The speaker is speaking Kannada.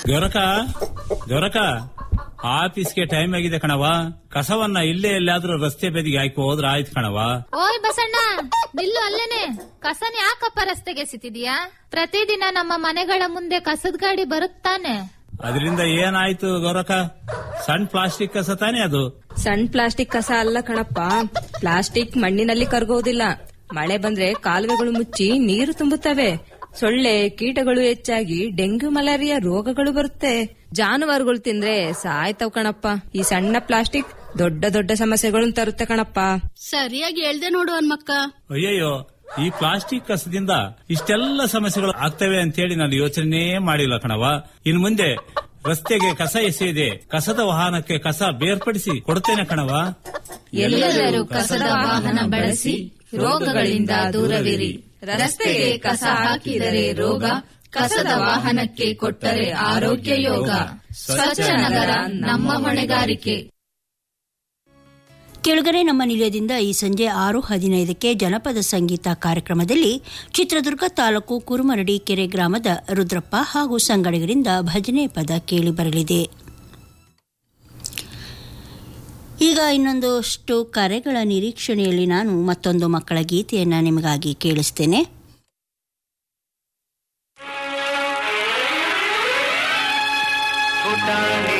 ಗೊರಕ ಗೊರಕ ಆಫೀಸ್ಗೆ ಟೈಮ್ ಆಗಿದೆ ಕಣವ ಕಸವನ್ನ ಇಲ್ಲೇ ಎಲ್ಲಾದ್ರೂ ರಸ್ತೆ ಬದಿಗೆ ಹಾಕಿ ಹೋದ್ರ ಆಯ್ತು ಕಣವ ಓಯ್ ಬಸಣ್ಣ ನಿಲ್ಲು ಅಲ್ಲೇನೆ ಕಸನ ಯಾಕಪ್ಪ ರಸ್ತೆಗೆ ಎಸಿತಿದ್ಯಾ ಪ್ರತಿದಿನ ನಮ್ಮ ಮನೆಗಳ ಮುಂದೆ ಕಸದ ಗಾಡಿ ಬರುತ್ತಾನೆ ಅದರಿಂದ ಏನಾಯ್ತು ಗೌರಕ ಸಣ್ಣ ಪ್ಲಾಸ್ಟಿಕ್ ಕಸ ತಾನೇ ಅದು ಸಣ್ಣ ಪ್ಲಾಸ್ಟಿಕ್ ಕಸ ಅಲ್ಲ ಕಣಪ್ಪ ಪ್ಲಾಸ್ಟಿಕ್ ಮಣ್ಣಿನಲ್ಲಿ ಕರಗೋದಿಲ್ಲ ಮಳೆ ಬಂದ್ರೆ ಕಾಲುವೆಗಳು ಮುಚ್ಚಿ ನೀರು ತುಂಬುತ್ತವೆ ಸೊಳ್ಳೆ ಕೀಟಗಳು ಹೆಚ್ಚಾಗಿ ಡೆಂಗ್ಯೂ ಮಲೇರಿಯಾ ರೋಗಗಳು ಬರುತ್ತೆ ಜಾನುವಾರುಗಳು ತಿಂದ್ರೆ ಸಾಯ್ತವ್ ಕಣಪ್ಪ ಈ ಸಣ್ಣ ಪ್ಲಾಸ್ಟಿಕ್ ದೊಡ್ಡ ದೊಡ್ಡ ಸಮಸ್ಯೆಗಳನ್ನು ತರುತ್ತೆ ಕಣಪ್ಪ ಸರಿಯಾಗಿ ಹೇಳ್ದೆ ನೋಡು ಹನ್ಮಕ್ಕ ಅಯ್ಯಯ್ಯೋ ಈ ಪ್ಲಾಸ್ಟಿಕ್ ಕಸದಿಂದ ಇಷ್ಟೆಲ್ಲ ಸಮಸ್ಯೆಗಳು ಆಗ್ತವೆ ಅಂತೇಳಿ ನಾನು ಯೋಚನೆ ಮಾಡಿಲ್ಲ ಕಣವ ಇನ್ ಮುಂದೆ ರಸ್ತೆಗೆ ಕಸ ಎಸೆಯದೆ ಕಸದ ವಾಹನಕ್ಕೆ ಕಸ ಬೇರ್ಪಡಿಸಿ ಕೊಡ್ತೇನೆ ಕಣವ ಎಲ್ಲರೂ ಕಸದ ವಾಹನ ಬಳಸಿ ರೋಗಗಳಿಂದ ದೂರವಿರಿ ರಸ್ತೆಗೆ ಕಸ ಹಾಕಿದರೆ ರೋಗ ಕಸದ ವಾಹನಕ್ಕೆ ಕೊಟ್ಟರೆ ಆರೋಗ್ಯ ಯೋಗ ಸ್ವಚ್ಛ ನಗರ ನಮ್ಮ ಹೊಣೆಗಾರಿಕೆ ಕೆಳಗರೆ ನಮ್ಮ ನಿಲಯದಿಂದ ಈ ಸಂಜೆ ಆರು ಹದಿನೈದಕ್ಕೆ ಜನಪದ ಸಂಗೀತ ಕಾರ್ಯಕ್ರಮದಲ್ಲಿ ಚಿತ್ರದುರ್ಗ ತಾಲೂಕು ಕುರುಮರಡಿ ಕೆರೆ ಗ್ರಾಮದ ರುದ್ರಪ್ಪ ಹಾಗೂ ಸಂಗಡಿಗರಿಂದ ಭಜನೆ ಪದ ಕೇಳಿಬರಲಿದೆ ಈಗ ಇನ್ನೊಂದಷ್ಟು ಕರೆಗಳ ನಿರೀಕ್ಷಣೆಯಲ್ಲಿ ನಾನು ಮತ್ತೊಂದು ಮಕ್ಕಳ ಗೀತೆಯನ್ನು ನಿಮಗಾಗಿ ಕೇಳಿಸ್ತೇನೆ ಪುಟಾಣಿ